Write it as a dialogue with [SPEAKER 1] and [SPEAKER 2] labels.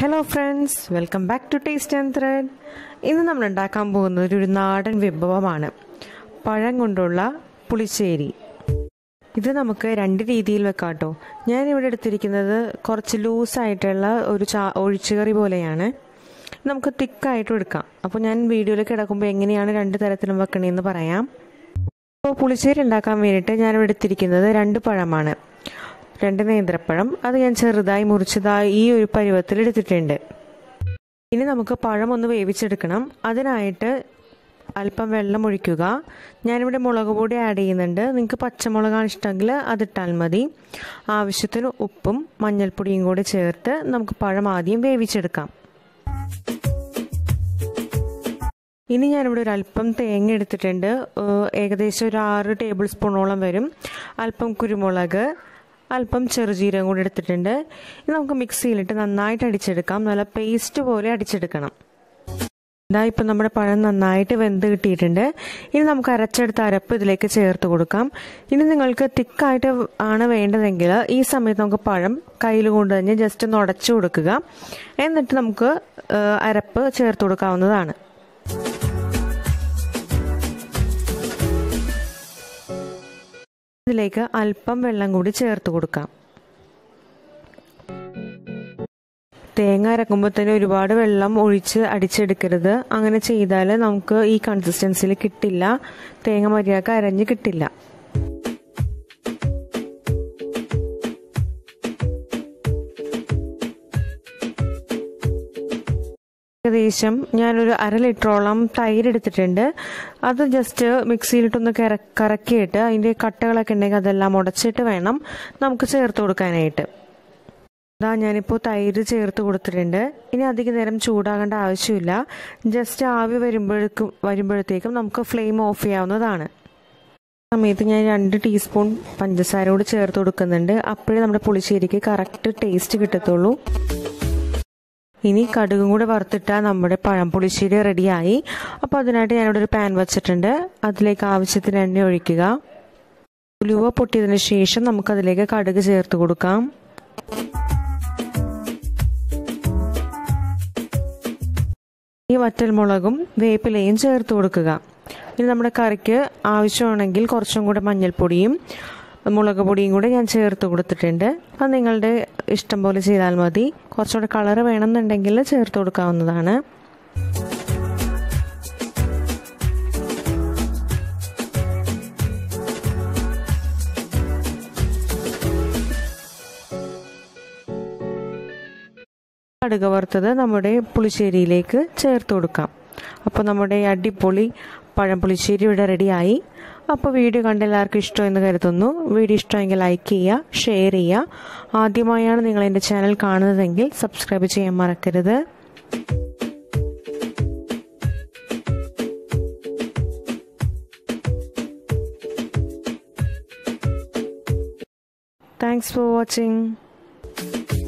[SPEAKER 1] hello friends welcome back to taste and thread ഇന്ന് നമ്മൾ ഉണ്ടാക്കാൻ പോകുന്നത് ഒരു നാടൻ വിഭവമാണ് പഴം കൊണ്ടുള്ള പുളിശ്ശേരി ഇത് നമുക്ക് രണ്ട് രീതിയിൽ വെക്കാം കേട്ടോ ഞാൻ ഇവിടെ എടുത്തിരിക്കുന്നത് കുറച്ച് ലൂസായിട്ടുള്ള ഒരു ചാ ഒഴിച്ചുകറി പോലെയാണ് നമുക്ക് തിക്കായിട്ടും എടുക്കാം അപ്പോൾ ഞാൻ വീഡിയോയിൽ കിടക്കുമ്പോൾ എങ്ങനെയാണ് രണ്ട് തരത്തിലും വെക്കണേന്ന് പറയാം അപ്പോൾ പുളിശ്ശേരി ഉണ്ടാക്കാൻ വേണ്ടിയിട്ട് ഞാൻ ഇവിടെ എടുത്തിരിക്കുന്നത് രണ്ട് പഴമാണ് രണ്ട് നേന്ത്രപ്പഴം അത് ഞാൻ ചെറുതായി മുറിച്ചതായി ഈ ഒരു പരുവത്തിൽ എടുത്തിട്ടുണ്ട് ഇനി നമുക്ക് പഴം ഒന്ന് വേവിച്ചെടുക്കണം അതിനായിട്ട് അല്പം വെള്ളം ഒഴിക്കുക ഞാനിവിടെ മുളക് പൊടി ആഡ് ചെയ്യുന്നുണ്ട് നിങ്ങൾക്ക് പച്ചമുളകാണ് ഇഷ്ടമെങ്കിൽ അതിട്ടാൽ മതി ആവശ്യത്തിന് ഉപ്പും മഞ്ഞൾപ്പൊടിയും കൂടി ചേർത്ത് നമുക്ക് പഴം ആദ്യം വേവിച്ചെടുക്കാം ഇനി ഞാനിവിടെ ഒരു അല്പം തേങ്ങ എടുത്തിട്ടുണ്ട് ഏകദേശം ഒരു ആറ് ടേബിൾ സ്പൂണോളം വരും അല്പം കുരുമുളക് അല്പം ചെറുജീരകം കൂടി എടുത്തിട്ടുണ്ട് ഇത് നമുക്ക് മിക്സിയിലിട്ട് നന്നായിട്ട് അടിച്ചെടുക്കാം നല്ല പേസ്റ്റ് പോലെ അടിച്ചെടുക്കണം ഇതാ ഇപ്പം നമ്മുടെ പഴം നന്നായിട്ട് വെന്ത് കിട്ടിയിട്ടുണ്ട് ഇനി നമുക്ക് അരച്ചെടുത്ത അരപ്പ് ഇതിലേക്ക് ചേർത്ത് കൊടുക്കാം ഇനി നിങ്ങൾക്ക് തിക്കായിട്ട് ആണ് വേണ്ടതെങ്കിൽ ഈ സമയത്ത് നമുക്ക് പഴം കയ്യിൽ കൊണ്ട് തന്നെ ജസ്റ്റ് ഒന്ന് ഉടച്ചു കൊടുക്കുക എന്നിട്ട് നമുക്ക് അരപ്പ് ചേർത്ത് കൊടുക്കാവുന്നതാണ് ഇതിലേക്ക് അല്പം വെള്ളം കൂടി ചേർത്ത് കൊടുക്കാം തേങ്ങ അരക്കുമ്പോൾ തന്നെ ഒരുപാട് വെള്ളം ഒഴിച്ച് അടിച്ചെടുക്കരുത് അങ്ങനെ ചെയ്താൽ നമുക്ക് ഈ കൺസിസ്റ്റൻസിയിൽ കിട്ടില്ല തേങ്ങ മര്യാദക്ക് അരഞ്ഞ് കിട്ടില്ല ഏകദേശം ഞാനൊരു അര ലിറ്ററോളം തൈര് എടുത്തിട്ടുണ്ട് അത് ജസ്റ്റ് മിക്സിയിലിട്ടൊന്ന് കര കറക്കിയിട്ട് അതിൻ്റെ കട്ടകളൊക്കെ ഉണ്ടെങ്കിൽ അതെല്ലാം ഉടച്ചിട്ട് വേണം നമുക്ക് ചേർത്ത് കൊടുക്കാനായിട്ട് അതാ ഞാനിപ്പോൾ തൈര് ചേർത്ത് കൊടുത്തിട്ടുണ്ട് ഇനി അധിക നേരം ചൂടാകേണ്ട ആവശ്യമില്ല ജസ്റ്റ് ആവി വരുമ്പോഴേക്കും വരുമ്പോഴത്തേക്കും നമുക്ക് ഫ്ലെയിം ഓഫ് ചെയ്യാവുന്നതാണ് സമയത്ത് ഞാൻ രണ്ട് ടീസ്പൂൺ പഞ്ചസാര കൂടി ചേർത്ത് കൊടുക്കുന്നുണ്ട് അപ്പോഴേ നമ്മുടെ പുളിശ്ശേരിക്ക് കറക്റ്റ് ടേസ്റ്റ് കിട്ടത്തുള്ളൂ ഇനി കടുകും കൂടെ വറുത്തിട്ടാൽ നമ്മുടെ പഴം പുളിശ്ശേരി റെഡിയായി അപ്പോൾ അതിനായിട്ട് ഞാനിവിടെ ഒരു പാൻ വെച്ചിട്ടുണ്ട് അതിലേക്ക് ആവശ്യത്തിന് എണ്ണ ഒഴിക്കുക ഉലുവ പൊട്ടിയതിന് ശേഷം നമുക്കതിലേക്ക് കടുക് ചേർത്ത് കൊടുക്കാം ഈ വറ്റൽമുളകും വേപ്പിലയും ചേർത്ത് കൊടുക്കുക ഇനി നമ്മുടെ കറിക്ക് ആവശ്യമാണെങ്കിൽ കുറച്ചും കൂടെ മഞ്ഞൾപ്പൊടിയും മുളക് പൊടിയും കൂടെ ഞാൻ ചേർത്ത് കൊടുത്തിട്ടുണ്ട് അത് നിങ്ങളുടെ ഇഷ്ടം പോലെ ചെയ്താൽ മതി കുറച്ചുകൂടെ കളർ വേണമെന്നുണ്ടെങ്കിൽ ചേർത്ത് കൊടുക്കാവുന്നതാണ് കടുക് വറുത്തത് നമ്മുടെ പുളിശ്ശേരിയിലേക്ക് ചേർത്ത് കൊടുക്കാം അപ്പോൾ നമ്മുടെ അടിപൊളി പഴം പുളിശ്ശേരി ഇവിടെ റെഡിയായി അപ്പോൾ വീഡിയോ കണ്ട എല്ലാവർക്കും ഇഷ്ടമെന്ന് കരുതുന്നു വീഡിയോ ഇഷ്ടമെങ്കിൽ ലൈക്ക് ചെയ്യുക ഷെയർ ചെയ്യുക ആദ്യമായാണ് നിങ്ങൾ എൻ്റെ ചാനൽ കാണുന്നതെങ്കിൽ സബ്സ്ക്രൈബ് ചെയ്യാൻ മറക്കരുത് താങ്ക്സ് ഫോർ വാച്ചിങ്